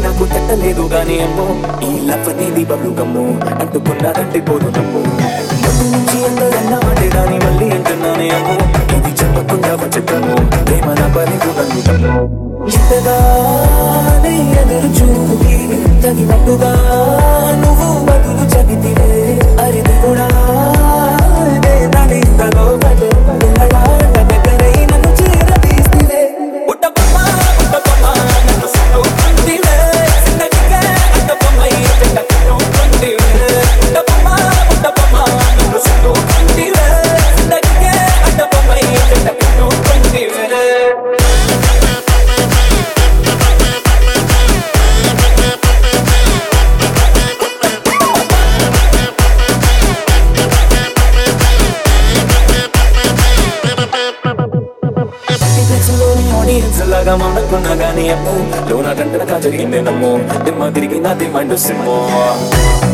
నాకు తట్టలేదు గానీ అమ్మో ఈ లవ్ అనేది బబ్లు గమ్ము అంటుకున్నాదంటే పోదు నమ్ము ముందు నుంచి అందరన్నా అంటే దాని మళ్ళీ అంటున్నానే అమ్మో ఇది చెప్పకుండా వచ్చేటము ప్రేమ నా పని నమ్ము ఇంతగానే ఎదురు చూపి తగినట్టుగా నువ్వు బదులు చెబితివే అరిది కూడా నడిస్తలో దగ్గరై నన్ను చేరదీస్తివే పుట్టబొమ్మ పుట్టబొమ్మ నన్ను సుట్టుకుంటివే చిన్నటిగా అడ్డబొమ్మై చెడ్డ కట్టుకుంటివే పుట్టబొమ్మ పుట్టబొమ్మ నన్ను సుట్టుకుంటివే చిన్నటిగా అడ్డబొమ్మై చెడ్డ కట్టుకుంటివే పిక్చర్స్లోని ఆడియన్స్ లాగా మౌనకున్నా గానీ అమ్మో లోన టంటనగా జరిగిందే నమ్మో దిమ్మ తిరిగి నా దిమ్మండు సిమ్మో